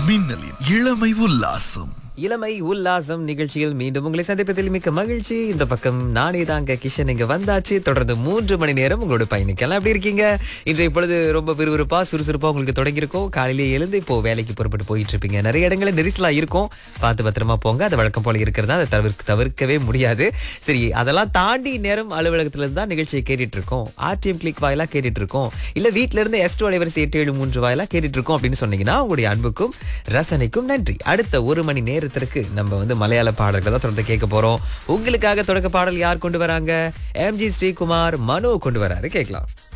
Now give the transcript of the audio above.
மின்னலின் இளமை உல்லாசம் இளமை உல்லாசம் நிகழ்ச்சியில் மீண்டும் உங்களை சந்திப்பதில் மிக்க மகிழ்ச்சி இந்த பக்கம் நானே தாங்க கிஷன் இங்க வந்தாச்சு தொடர்ந்து மூன்று மணி நேரம் உங்களோட பயணிக்கலாம் எப்படி இருக்கீங்க இன்றைய பொழுது ரொம்ப விறுவிறுப்பா சுறுசுறுப்பா உங்களுக்கு தொடங்கியிருக்கோம் காலையிலேயே எழுந்து இப்போ வேலைக்கு புறப்பட்டு போயிட்டு இருப்பீங்க நிறைய இடங்களில் நெரிசலா இருக்கும் பார்த்து பத்திரமா போங்க அது வழக்கம் போல இருக்கிறதா அதை தவிர்க்க தவிர்க்கவே முடியாது சரி அதெல்லாம் தாண்டி நேரம் அலுவலகத்துல இருந்து தான் நிகழ்ச்சியை கேட்டுட்டு இருக்கோம் ஆர்டிஎம் கிளிக் வாயிலா கேட்டுட்டு இருக்கோம் இல்ல வீட்ல இருந்து எஸ் டூ அலைவரிசை எட்டு ஏழு மூன்று வாயிலா கேட்டுட்டு இருக்கோம் அப்படின்னு சொன்னீங்கன்னா உங்களுடைய அன்புக்கும் ரசனைக்கும் நன்றி அடுத்த ஒரு மணி நேரத்திற்கு நம்ம வந்து மலையாள பாடல்களை தான் தொடர்ந்து கேட்க போறோம் உங்களுக்காக தொடக்க பாடல் யார் கொண்டு வராங்க எம்ஜி ஸ்ரீகுமார் மனோ கொண்டு வராரு கேட்கலாம்